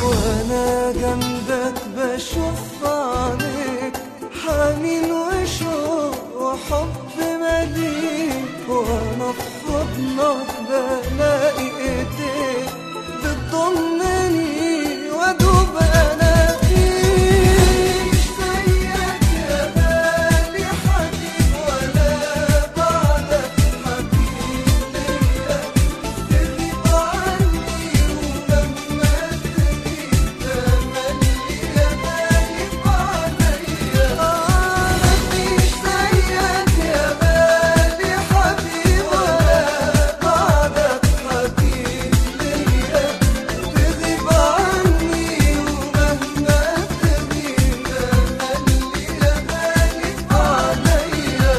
وانا جنبك بشوف عليك حنين وشوق وحب مليك وانا في حضنك بلاقي ايديك بتضمني وادوب انا فيك زيك يا بالي حبيب ولا بعدك حبيب ليا تغيب عني ولما تغيب تملي يا بالي عليا مفيش زيك يا بالي حبيب ولا بعدك حبيب ليا تغيب عني ومهما تغيب تملي يا بالي عليا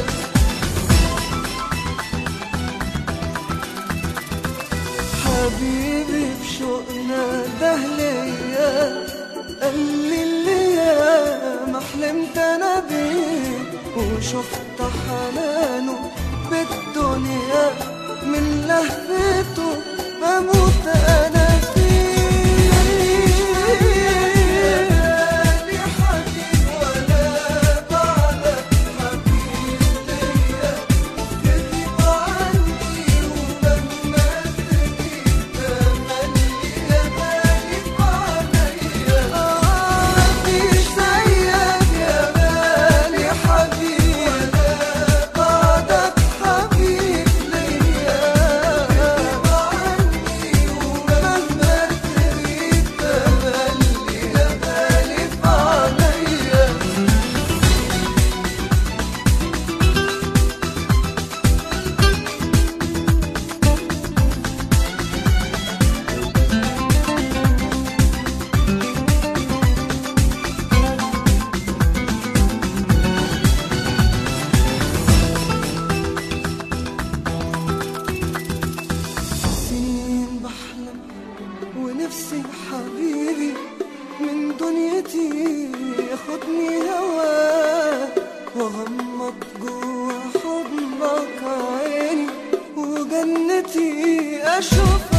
حبيبي بشوقنا ده ليا قال لي اللي يا ما حلمت انا بيه وشفت حنانه بالدنيا من لهفته بموت انا فيه يا حبيب ولا بعدك حبيب ليا تغيب عني ولما تغيب تملي يا بالي عليا مفيش زيك يا بالي حبيب ولا بعدك حبيب ليا تغيب عني ولما تغيب تملي يا بالي عليا سنين بحلم ونفسي حبيبي من دنيتي ياخدني هواه واغمض جوا حضنك عيني وجنتي اشوف